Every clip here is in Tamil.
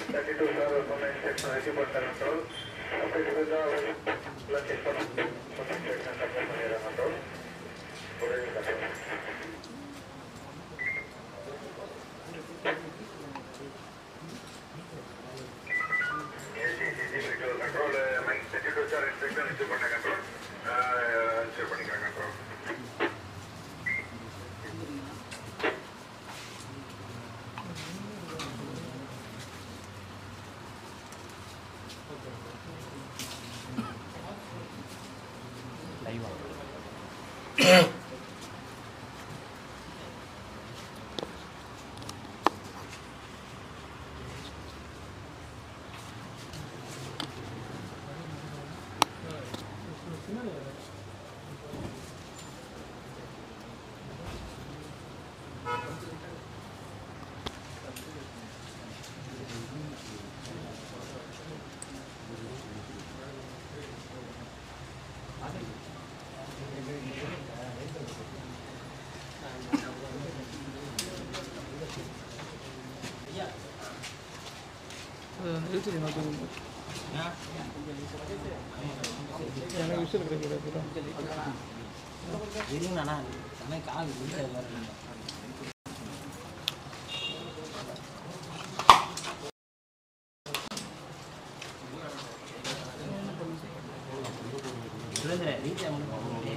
32 star from inspection achievement control. அப்படி இருந்தா plus check பண்ணணும். Inspection control பண்ணிடுறாங்க control. புரியுது control. control, Mike 32 star inspection issue பண்ண control. Uh, issue பண்ணிக்கிறேன் control. இருங்கண்ணா எனக்கு கால் வீட்டில் எல்லாரும் சுரேந்திர வீட்டில் வந்து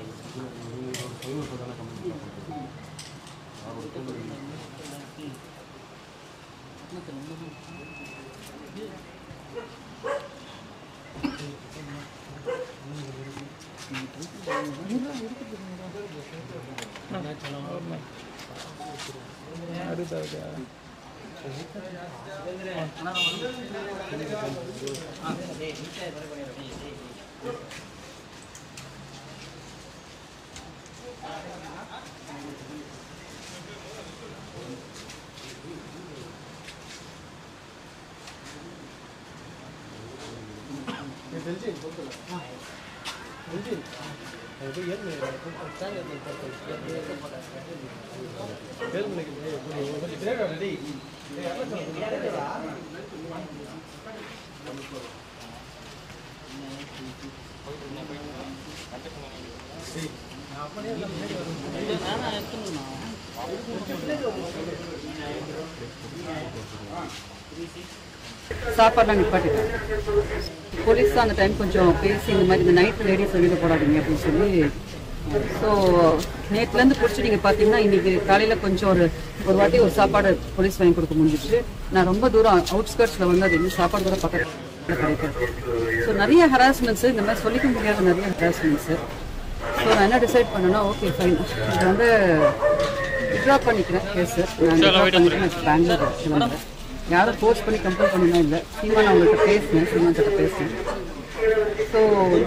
சாப்பாடுலாம் நிப்பாட்டிட்டேன் போலீஸ் தான் அந்த டைம் கொஞ்சம் பேசி இந்த மாதிரி இந்த நைட் லேடிஸ் வெளியில் போடாதீங்க அப்படின்னு சொல்லி ஸோ நேற்றுலேருந்து பிடிச்சி நீங்கள் பார்த்தீங்கன்னா இன்னைக்கு காலையில் கொஞ்சம் ஒரு ஒரு வாட்டி ஒரு சாப்பாடு போலீஸ் வாங்கி கொடுக்க முடிஞ்சிச்சு நான் ரொம்ப தூரம் அவுட்ஸ்கர்ட்ஸில் வந்து அது இன்னும் சாப்பாடு கூட பக்கத்தில் கிடைக்கும் ஸோ நிறைய ஹராஸ்மெண்ட்ஸு இந்த மாதிரி சொல்லிக்க முடியாத நிறைய ஹராஸ்மெண்ட்ஸு ஸோ நான் என்ன டிசைட் பண்ணேன்னா ஓகே ஃபைன் இது வந்து விட்ரா பண்ணிக்கிறேன் கேஸு நான் விட்ரா பண்ணிட்டு நான் பெங்களூர் கிளம்புறேன் யாரும் ஃபோர்ஸ் பண்ணி கம்பல் பண்ணினா இல்லை சீமான் அவங்கள்ட்ட பேசினேன் சீமான் கிட்ட பேசினேன் ஸோ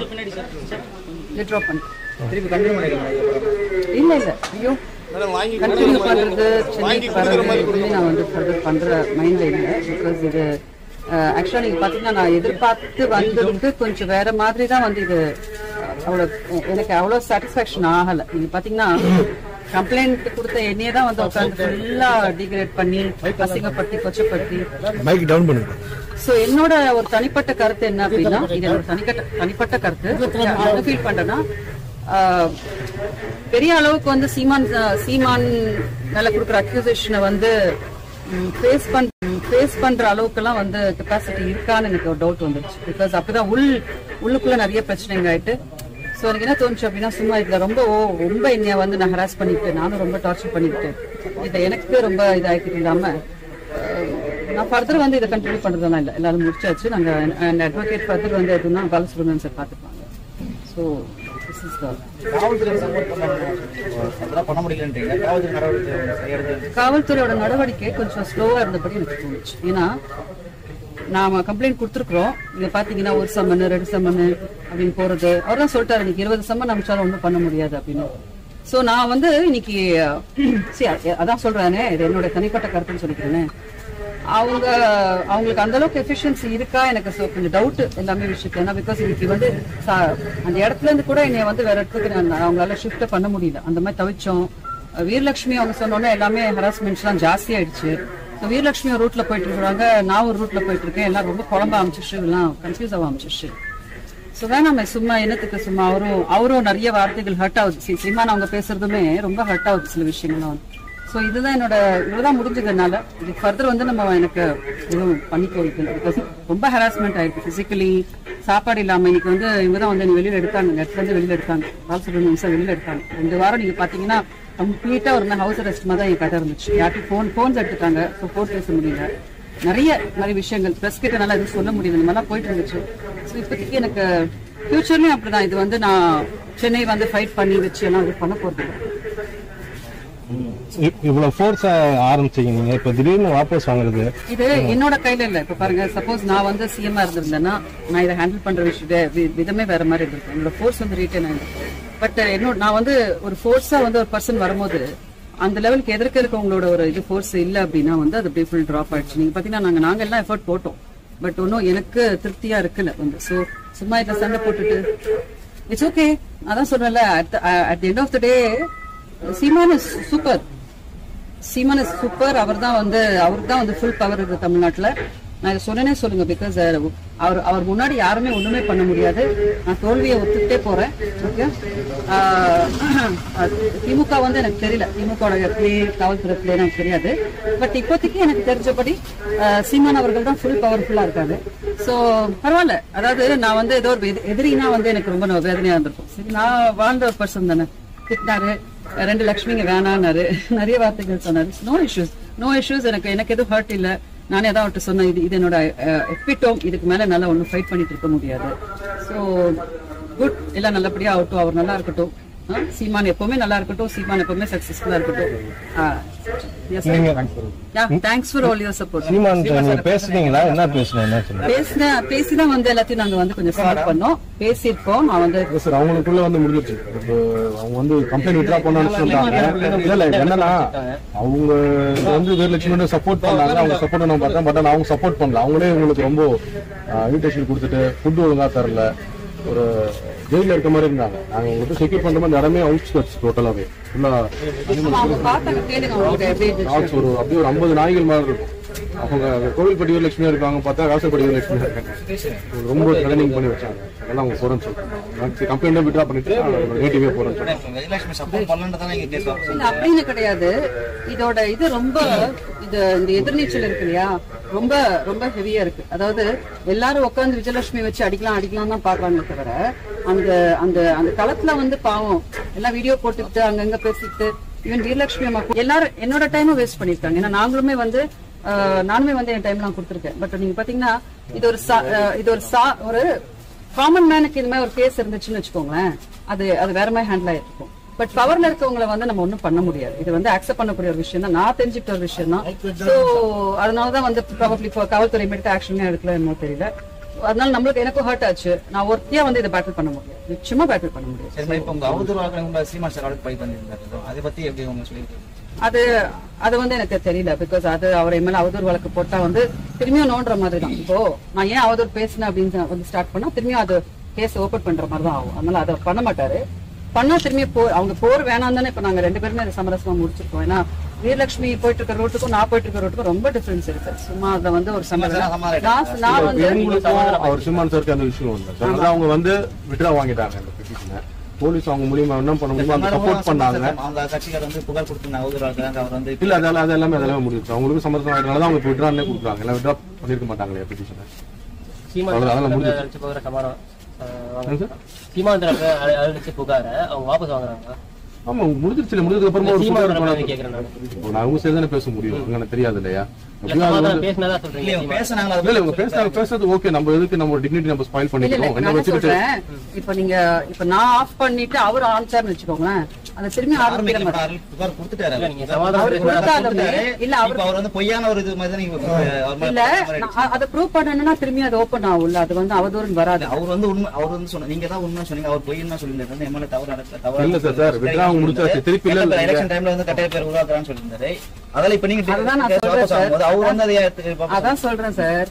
விட்ரா பண்ணிட்டேன் திருப்பி கண்டினியூ பண்ணிக்கலாம் இல்லை இல்லை ஐயோ கண்டினியூ பண்ணுறது சென்னைக்கு வர்றது எதுவுமே நான் வந்து ஃபர்தர் பண்ணுற மைண்டில் இல்லை பிகாஸ் இது ஆக்சுவலாக நீங்கள் பார்த்தீங்கன்னா நான் எதிர்பார்த்து வந்ததுக்கு கொஞ்சம் வேற மாதிரி தான் வந்து இது அவ்வளோ எனக்கு அவ்வளோ சாட்டிஸ்ஃபேக்ஷன் ஆகலை நீங்கள் பார்த்தீங்கன்னா கம்ப்ளைண்ட் கொடுத்த என்னையே தான் வந்து உட்காந்து ஃபுல்லாக டிகிரேட் பண்ணி அசிங்கப்படுத்தி கொச்சப்படுத்தி மைக் டவுன் பண்ணுங்க சோ என்னோட ஒரு தனிப்பட்ட கருத்து என்ன அப்படின்னா இது என்னோட தனிப்பட்ட தனிப்பட்ட கருத்து நான் என்ன ஃபீல் பண்றேன்னா ஆஹ், பெரிய அளவுக்கு வந்து சீமான் சீமான் மேல கொடுக்குற அக்யூசேஷனை வந்து ஃபேஸ் பண் ஃபேஸ் பண்ற அளவுக்குலாம் வந்து கெப்பாசிட்டி இருக்கான்னு எனக்கு ஒரு டவுட் வந்துருச்சு பிகாஸ் அப்பதான் உள் உள்ளுக்குள்ள நிறைய பிரச்சனைங்க ஆயிட்டு ஸோ எனக்கு என்ன தோணுச்சு அப்படின்னா சும்மா இதுல ரொம்ப ஓ ரொம்ப என்னைய வந்து நான் ஹராஸ் பண்ணிட்டு நானும் ரொம்ப டார்ச்சர் பண்ணிட்டு இதை எனக்கு ரொம்ப இதாக்கிட்டு இல்லாம அஹ், நான் ஃபர்தர் வந்து இதை கண்டினியூ பண்றதெல்லாம் இல்லை எல்லாரும் முடிச்சாச்சு நாங்க அண்ட் அட்வொகேட் ஃபர்தர் வந்து எதுனா பாலசுப்ரமணியன் சார் பார்த்துப்பாங்க ஸோ திஸ் இஸ் த காவல்துறை சப்போர்ட் பண்ணாங்க அதெல்லாம் பண்ண முடியலன்றீங்க காவல்துறை நடவடிக்கை செய்யறது காவல்துறையோட நடவடிக்கை கொஞ்சம் ஸ்லோவா இருந்தபடி எனக்கு தோணுச்சு ஏன்னா நாம கம்ப்ளைண்ட் கொடுத்துருக்குறோம் நீங்க பாத்தீங்கன்னா ஒரு சம்மன் ரெண்டு சம்மன் அப்படின்னு போறது அவர் தான் சொல்லிட்டாரு இன்னைக்கு இருபது சம்மன் அமைச்சாலும் ஒன்றும் பண்ண முடியாது அப்படின்னு சோ நான் வந்து இன்னைக்கு சரி அ- அதான் சொல்றானே இது என்னோட தனிப்பட்ட கருத்துன்னு சொல்லிக்கிறேனே அவங்க அவங்களுக்கு அந்த அளவுக்கு எஃபிஷியன்சி இருக்கா எனக்கு so கொஞ்சம் டவுட் எல்லாமே விஷயத்துல ஏன்னா பிகாஸ் இன்னைக்கு வந்து சா- அந்த இடத்துல இருந்து கூட என்னைய வந்து வேற இடத்துக்கு நான் அவங்களால ஷிஃப்ட் பண்ண முடியல அந்த மாதிரி தவிச்சோம் வீரலட்சுமி அவங்க சொன்னோன்னே எல்லாமே ஹராஸ்மெண்ட்ஸ்லாம் ஜாஸ்தி ஆயிடுச்சு So, வீரலட்சுமி ஒரு ரூட்ல போயிட்டு இருக்காங்க நான் ஒரு ரூட்ல போயிட்டு இருக்கேன் எல்லாம் ரொம்ப குழம்ப அமைச்சிச்சு எல்லாம் கன்ஃபியூஸ் ஆக அமைச்சிச்சு ஸோ வேணாமே சும்மா என்னத்துக்கு சும்மா அவரும் அவரும் நிறைய வார்த்தைகள் ஹர்ட் ஆகுது சி- சீமான் அவங்க பேசுறதுமே ரொம்ப ஹர்ட் ஆகுது சில விஷயங்கள்லாம் வந்து ஸோ இதுதான் என்னோட இவ்வளவுதான் முடிஞ்சதுனால இது ஃபர்தர் வந்து நம்ம எனக்கு எதுவும் பண்ணிக்கோ பிகாஸ் ரொம்ப ஹராஸ்மெண்ட் ஆயிருக்கு பிசிக்கலி சாப்பாடு இல்லாம இன்னைக்கு வந்து இவங்க தான் வந்து என்னை வெளியில எடுத்தாங்க இடத்துல இருந்து வெளியில எடுத்தாங்க பாலசுப்ரமணியம் சார் வெளியில எடுத்தாங்க ரெண்டு வாரம் நீங்க பாத்தீங்கன்னா கம்ப்ளீட்டா ஒரு ஹவுஸ் அரெஸ்ட் மாதிரி தான் என் கதை இருந்துச்சு யார்ட்டும் ஃபோன் ஃபோன்ஸ் எடுத்துட்டாங்க ஸோ ஃபோன் பேச முடியல நிறைய நிறைய விஷயங்கள் ப்ரெஸ் கிட்ட நல்லா எதுவும் சொல்ல முடியல இந்த மாதிரிலாம் போயிட்டு இருந்துச்சு ஸோ இப்போதைக்கு எனக்கு ஃபியூச்சர்லயும் அப்படிதான் இது வந்து நான் சென்னை வந்து ஃபைட் பண்ணி வச்சு எல்லாம் இது பண்ண போறது இல்லை. இ- இவ்வளவு ஃபோர்ஸா ஆரம்பிச்சீங்க நீங்க இப்ப திடீர்னு வாபஸ் வாங்குறது இது என்னோட கையில இல்ல இப்ப பாருங்க சப்போஸ் நான் வந்து சிஎம்ஆ இருந்திருந்தேன்னா நான் இதை ஹேண்டில் பண்ற விஷயம் வே- வி- விதமே வேற மாதிரி இருந்திருக்கும் என்னோட ஃபோர்ஸ் வந்து ரீட்டைன் ஆயிருக்கும் பட் என்னோட நான் வந்து ஒரு ஃபோர்ஸா வந்து ஒரு பர்சன் வரும்போது அந்த லெவலுக்கு எதிர்க்க இருக்கவங்களோட ஒரு இது ஃபோர்ஸ் இல்ல அப்படின்னா வந்து அது அப்படியே ஃபுல் டிராப் ஆயிடுச்சு நீங்க பாத்தீங்கன்னா நாங்க நாங்க எல்லாம் எஃபர்ட் போட்டோம் பட் ஒன்னும் எனக்கு திருப்தியா இருக்குல்ல வந்து சோ சும்மா இதுல சண்டை போட்டுட்டு இட்ஸ் ஓகே அதான் சொல்றேன்ல at end of the day Seeman is super Seeman is super அவர் தான் வந்து அவருக்கு தான் வந்து ஃபுல் பவர் இருக்கு தமிழ்நாட்டுல நான் இதை சொன்னேனே சொல்லுங்க பிகாஸ் அவர் அவர் முன்னாடி யாருமே ஒண்ணுமே பண்ண முடியாது நான் தோல்வியை ஒத்துக்கிட்டே போறேன் ஓகே திமுக வந்து எனக்கு தெரியல திமுக பிளே காவல்துறை பிளே எனக்கு தெரியாது பட் இப்போதைக்கு எனக்கு தெரிஞ்சபடி ஆஹ், சீமான் அவர்கள் தான் ஃபுல் பவர்ஃபுல்லா இருக்காரு சோ பரவாயில்ல அதாவது நான் வந்து ஏதோ ஒரு எதி- எதிரினா வந்து எனக்கு ரொம்ப வேதனையா இருந்திருக்கும் சரி நான் வாழ்ந்த பர்சன் தானே திட்டினாரு ரெண்டு லட்சுமிங்க வேணான்னாரு நிறைய வார்த்தைகள் சொன்னாரு நோ இஷ்யூஸ் நோ இஷ்யூஸ் எனக்கு எனக்கு எதுவும் ஹர்ட் இல்ல நானே தான் அவர்கிட்ட சொன்னேன் இது இது என்னோட எப்பிட்டோம் இதுக்கு மேல நல்லா ஒண்ணும் ஃபைட் பண்ணிட்டு இருக்க முடியாது ஸோ குட் எல்லாம் நல்லபடியா ஆகட்டும் அவர் நல்லா இருக்கட்டும் ஆ, சீமான் எப்பவுமே நல்லா இருக்கட்டும் சீமான் எப்பவுமே சக்சஸ்ஃபுல்லா இருக்கட்டும் thanks for all your support Seeman நீங்க பேசுனீங்களா என்ன பேசுனீங்க என்ன சொன்னீங்க? பேசின பேசிதான் வந்து எல்லாத்தையும் நாங்க வந்து கொஞ்சம் சால்வ் பண்ணோம் பேசியிருக்கோம் நான் வந்து இல்ல சார் அவங்களுக்குள்ள வந்து முடிஞ்சிருச்சு இப்போ அவங்க வந்து கம்ப்ளைண்ட் வித்ரா பண்ணணும்னு சொல்றாங்க இல்ல இல்ல என்னன்னா அவங்க வந்து வீரலட்சுமி சப்போர்ட் பண்ணாங்க அவங்க சப்போர்ட் பண்ண பார்த்தா பட் ஆனா அவங்க சப்போர்ட் பண்ணல அவங்களே உங்களுக்கு ரொம்ப இன்விடேஷன் கொடுத்துட்டு ஃபுட் ஒழுங்கா தரல ஒரு ஜெயில இருக்க மாதிரி இருந்தாங்க நாங்க உங்களுக்கு செக்யூர் பண்ற மாதிரி இந்த இடமே அவுட்ஸ்கட்ஸ் டோட்டலாவே ஃபுல்லா அவங்க பார்த்தாங்க கேளுங்க அவங்களுக்கு எப்படி இருந்துச்சு டாக்ஸ் ஒரு அப்படியே ஒரு ஐம்பது நாய்கள் மாதிரி இருக்கும் அவங்க கோவில்பட்டி வீரலட்சுமியா இருக்காங்க பார்த்தா ராசப்பட்டி வீரலட்சுமியா இருக்காங்க ரொம்ப ட்ரைனிங் பண்ணி வச்சாங்க அதெல்லாம் அவங்க போறேன்னு சொல்றாங்க கம்ப்ளைண்ட் விட்ரா பண்ணிட்டு நேட்டிவே போறேன்னு சொல்றாங்க கஜலட்சுமி சப்போர்ட் பண்ணலன்றதால இங்க கேஸ் இல்ல அப்படின்னு கிடையாது இதோட இது ரொம்ப இது இந்த எதிர்நீச்சல் இருக்கு இல்லையா ரொம்ப ரொம்ப ஹெவியா இருக்கு அதாவது எல்லாரும் உட்கார்ந்து விஜயலட்சுமி வச்சு அடிக்கலாம் அடிக்கலாம் தான் பாக்குறாங்க தவிர அந்த அந்த அந்த களத்துல வந்து பாவம் எல்லாம் வீடியோ போட்டுக்கிட்டு அங்கங்க பேசிக்கிட்டு ஈவன் வீரலட்சுமி அம்மா கூட- எல்லாரும் என்னோட டைமும் வேஸ்ட் பண்ணிருக்காங்க ஏன்னா நாங்களுமே வந்து ஆஹ், நானுமே வந்து என் டைம்லாம் கொடுத்துருக்கேன் பட் நீங்க பாத்தீங்கன்னா இது ஒரு சா- ஆஹ், இது ஒரு சா ஒரு காமன் மேனுக்கு இந்த மாதிரி ஒரு கேஸ் இருந்துச்சுன்னு வச்சுக்கோங்களேன் அது அது வேற மாதிரி ஹேண்டில் ஆயிருக்கும் பட் பவர்ல இருக்கவங்கள வந்து நம்ம ஒண்ணும் பண்ண முடியாது இது வந்து அக்செப்ட் பண்ணக்கூடிய ஒரு விஷயம் தான் நான் தெரிஞ்சுக்கிட்ட ஒரு விஷயம் தான் சோ அதனாலதான் வந்து ப்ராபப்ளி காவல்துறை எடுத்து ஆக்ஷன் எடுக்கல என்னமோ தெரியல அதனால நம்மளுக்கு எனக்கும் ஹர்ட் ஆச்சு நான் ஒருத்தியா வந்து இதை பேட்டில் பண்ண முடியாது நிச்சயமா பேட்டில் பண்ண முடியாது சரி மேடம், இப்ப உங்க அவதூறு வழக்கு உங்க சீமான் சார் அவருக்கு பை பண்ணியிருந்தாரு அதை பத்தி எப்படி உங்க சொல்லியிருக்கீங்க அது அது வந்து எனக்கு தெரியல பிகாஸ் அது அவர் மேல அவதூறு வழக்கு போட்டா வந்து திரும்பியும் நோண்டுற மாதிரி தான் இப்போ நான் ஏன் அவதூறு பேசினேன் அப்படின்னு வந்து ஸ்டார்ட் பண்ணா திரும்பியும் அது கேஸ் ஓபன் பண்ற மாதிரி தான் ஆகும் அதனால அதை பண்ண மாட்டாரு பண்ணா திரும்பி போ அவங்க போர் வேணாம் தானே இப்ப நாங்க ரெண்டு பேருமே அதை சமரசமா முடிச்சிருக்கோம் ஏன்னா வீரலட்சுமி போயிட்டு இருக்க ரோட்டுக்கும் நான் போயிட்டு இருக்க ரோட்டுக்கும் ரொம்ப டிஃபரன்ஸ் இருக்கு சும்மா அதை வந்து ஒரு சமரசம் நான் நான் வந்து இவங்களுக்கும் அவர் சிம்மான் சாருக்கு அந்த விஷயம் இல்லை சார் அதான் அவங்க வந்து விட்ரா வாங்கிட்டாங்க இந்த பெட்டிஷனை போலீஸ் அவங்க மூலியமா என்ன பண்ண முடியுமோ அந்த சப்போர்ட் பண்ணாங்க அவங்க கட்சிக்கார வந்து புகார் கொடுத்து அவதூறு வழக்கு அவர் வந்து இல்ல அதெல்லாம் அது எல்லாமே அதெல்லாம் முடிஞ்சிச்சு அவங்களுக்கு சமரசம் ஆயிட்டனால தான் அவங்க விட்ரானே கொடுக்குறாங்க எல்லாம் விட்ரா பண்ணிருக்க மாட்டாங்களே பெட்டிஷனை அவ்வளவுதான், அதெல்லாம் முடிஞ்சிச்சு. அடிச்சு புகார சமாளம் என்னங்க சார்? சீமான் தரப்பு அழி- அழிச்சு புகார அவங்க வாபஸ் வாங்குறாங்க ஆமா முடிஞ்சிருச்சு முடிஞ்சதுக்கு அப்புறமா ஒரு சீமான் புகார் தரப்பு பண்ணா- கேக்குறேன் நான் இப்போ நான் அவங்க சேர்ந்து தானே பேச முடியும் எனக்கு தெரியாது இல்லையா இல்ல எப்படியும் அது சமாதானம் வந்து- பேசினதா இல்ல சொல்றீங்க இவங்க சீமான். பேசுனாங்களா இல்ல இல்ல இவங்க பேசுறாங்க பேசுறது ஓகே நம்ம எதுக்கு நம்ம டிக்னிட்டி நம்ம ஸ்பாயில் இல்ல இல்ல பண்ணிக்கிறோம் இப்ப என்ன நான் என்ன வச்சுக்கிட்டு சொல்றேன் இப்ப நீங்க இப்ப நான் ஆஃப் பண்ணிட்டு அவர் ஆன்சர்னு வச்சுக்கோங்களேன் அதை திரும்பி ஆரம்பிக்கிற ஆரம்பிக்கிற மாதிரி மாதிரி புகார் கொடுத்துட்டாரு இல்ல, நீங்க சமாதானம் அவர் பேசுனா கொடுத்தாலுமே இல்ல அவர் இப்ப அவர் வந்து பொய்யான ஒரு இது மாதிரி தான் நீங்க அவர் மேல இல்ல குற்றம் மாதிரி நான் அதை ப்ரூவ் பண்ணணும்னா திரும்பி அது ஓபன் ஆகும்ல அது வந்து அவதூறுன்னு வராது அவர் வந்து உண்மை அவர் வந்து சொன்ன நீங்க தான் உண்மை சொன்னீங்க அவர் பொய் என்ன சொல்லியிருந்தாரு எம்எல்ஏ தவறு நடக்கல தவறு இல்ல சார், சார், withdraw அவங்க முடிச்சாச்சு. திருப்பி இல்ல, இல்ல, எலெக்ஷன் டைம்ல வந்து கட்டைய பேர் உருவாக்குறான்னு சொல்லியிருந்தாரு அதெல்லாம் இப்ப நீங்க அதுதான் நான் case சொல்றேன் வாபஸ் சார். வாங்கும்போது அவர் வந்து அதை ஏத்து- வாபஸ் அதான் சொல்றேன் சார்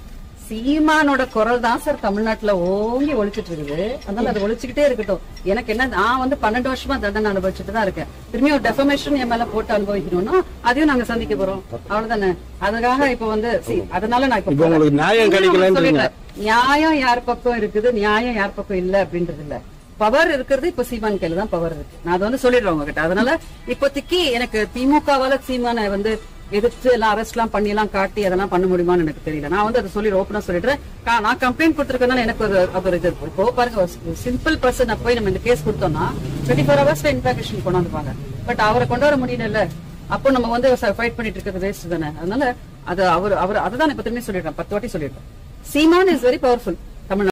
சீமானோட குரல் தான் சார் தமிழ்நாட்டுல ஓங்கி ஒழிச்சிட்டு இருக்குது அதனால அது ஒழிச்சுக்கிட்டே இருக்கட்டும் எனக்கு என்ன நான் வந்து பன்னெண்டு வருஷமா தண்டனை அனுபவிச்சுட்டு தான் இருக்கேன் திரும்பி ஒரு டெஃபமேஷன் என் மேல போட்டு அனுபவிக்கணும்னா அதையும் நாங்க சந்திக்க போறோம் அவ்வளவுதானே அதுக்காக இப்ப வந்து see, அதனால நான் இப்ப இப்ப உங்களுக்கு நியாயம் கிடைக்கலன்றீங்க. சொல்லிடுறேன். நியாயம் யார் பக்கம் இருக்குது நியாயம் யார் பக்கம் இல்ல அப்படின்றது இல்ல பவர் இருக்கிறது இப்ப சீமான் கையில தான் பவர் இருக்கு நான் அதை வந்து சொல்லிடுறேன் உங்ககிட்ட அதனால இப்போதைக்கு எனக்கு திமுகவால சீமானை வந்து எதிர்த்து எல்லாம் அரெஸ்ட் எல்லாம் பண்ணி எல்லாம் காட்டி அதெல்லாம் பண்ண முடியுமான்னு எனக்கு தெரியல நான் வந்து அதை சொல்லி ஓப்பனா சொல்லிடுறேன் கா- நான் கம்ப்ளைண்ட் கொடுத்துருக்கனால எனக்கு ஒரு அது ஒரு இது இருக்கு. இப்போ பாருங்க ஒரு சிம்பிள் பர்சன் போய் நம்ம இந்த கேஸ் கொடுத்தோம்னா டுவெண்ட்டி ஃபோர் ஹவர்ஸ்ல இன்ஃபேக்ஷன் கொண்டு வந்துருவாங்க பட் அவரை கொண்டு வர முடியல அப்போ நம்ம வந்து ஃபைட் பண்ணிட்டு இருக்கிறது வேஸ்ட் தானே அதனால அது அவர் அவர் அதை தான் இப்ப திரும்பி சொல்லிடுறேன் பத்து வாட்டி சொல்லிடுறேன் சீமான் இஸ் வெரி பவர்ஃபுல்